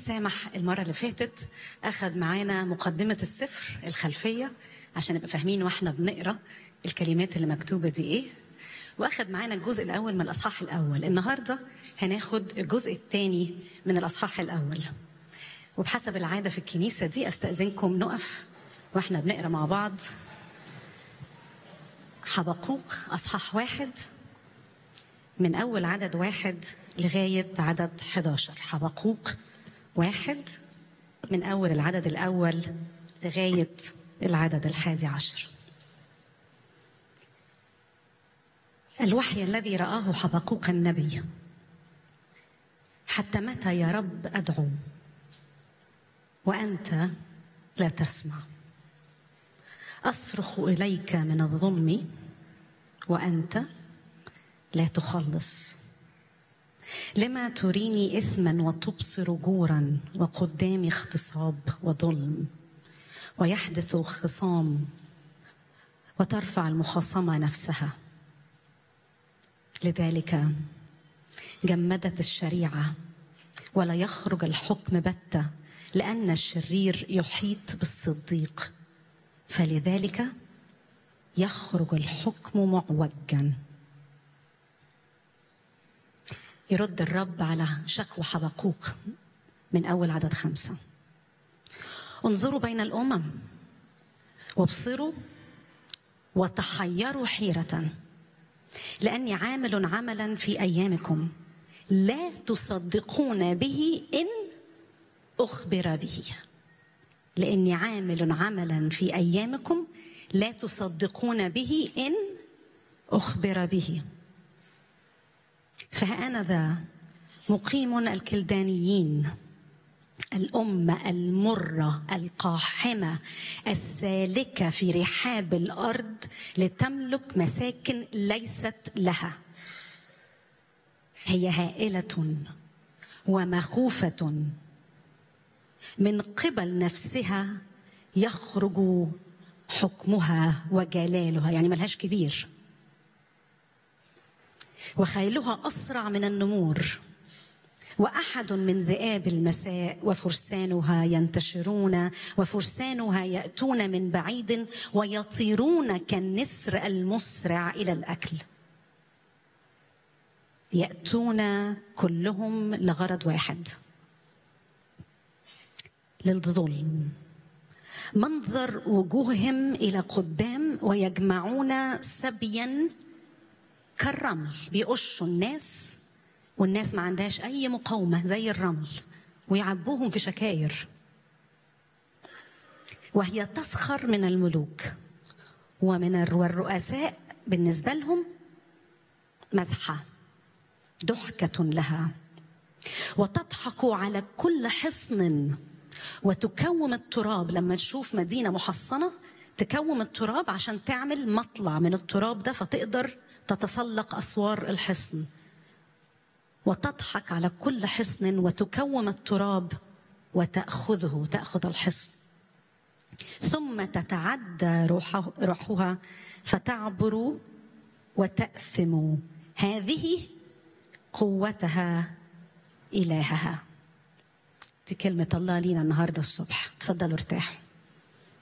سامح المرة اللي فاتت أخذ معانا مقدمة السفر الخلفية عشان نبقى فاهمين واحنا بنقرا الكلمات اللي مكتوبة دي إيه وأخذ معانا الجزء الأول من الأصحاح الأول النهاردة هناخد الجزء الثاني من الأصحاح الأول وبحسب العادة في الكنيسة دي أستأذنكم نقف واحنا بنقرا مع بعض حبقوق أصحاح واحد من أول عدد واحد لغاية عدد 11 حبقوق واحد من أول العدد الأول لغاية العدد الحادي عشر الوحي الذي رآه حبقوق النبي حتى متى يا رب أدعو وأنت لا تسمع أصرخ إليك من الظلم وأنت لا تخلص لما تريني إثما وتبصر جورا وقدامي اغتصاب وظلم ويحدث خصام وترفع المخاصمة نفسها لذلك جمدت الشريعة ولا يخرج الحكم بتة لأن الشرير يحيط بالصديق فلذلك يخرج الحكم معوجا يرد الرب على شكوى حبقوق من أول عدد خمسة انظروا بين الأمم وابصروا وتحيروا حيرة لأني عامل عملا في أيامكم لا تصدقون به إن أخبر به لأني عامل عملا في أيامكم لا تصدقون به إن أخبر به فأنا ذا مقيم الكلدانيين الأمة المرة القاحمة السالكة في رحاب الأرض لتملك مساكن ليست لها هي هائلة ومخوفة من قبل نفسها يخرج حكمها وجلالها يعني ملهاش كبير وخيلها أسرع من النمور وأحد من ذئاب المساء وفرسانها ينتشرون وفرسانها يأتون من بعيد ويطيرون كالنسر المسرع إلى الأكل يأتون كلهم لغرض واحد للظلم منظر وجوههم إلى قدام ويجمعون سبيا كالرمل بيقشوا الناس والناس ما عندهاش أي مقاومة زي الرمل ويعبوهم في شكاير وهي تسخر من الملوك ومن الرؤساء بالنسبة لهم مزحة ضحكة لها وتضحك على كل حصن وتكوم التراب لما تشوف مدينة محصنة تكوم التراب عشان تعمل مطلع من التراب ده فتقدر تتسلق أسوار الحصن وتضحك على كل حصن وتكوم التراب وتأخذه تأخذ الحصن ثم تتعدى روحه روحها فتعبر وتأثم هذه قوتها إلهها دي كلمة الله لينا النهاردة الصبح تفضلوا ارتاحوا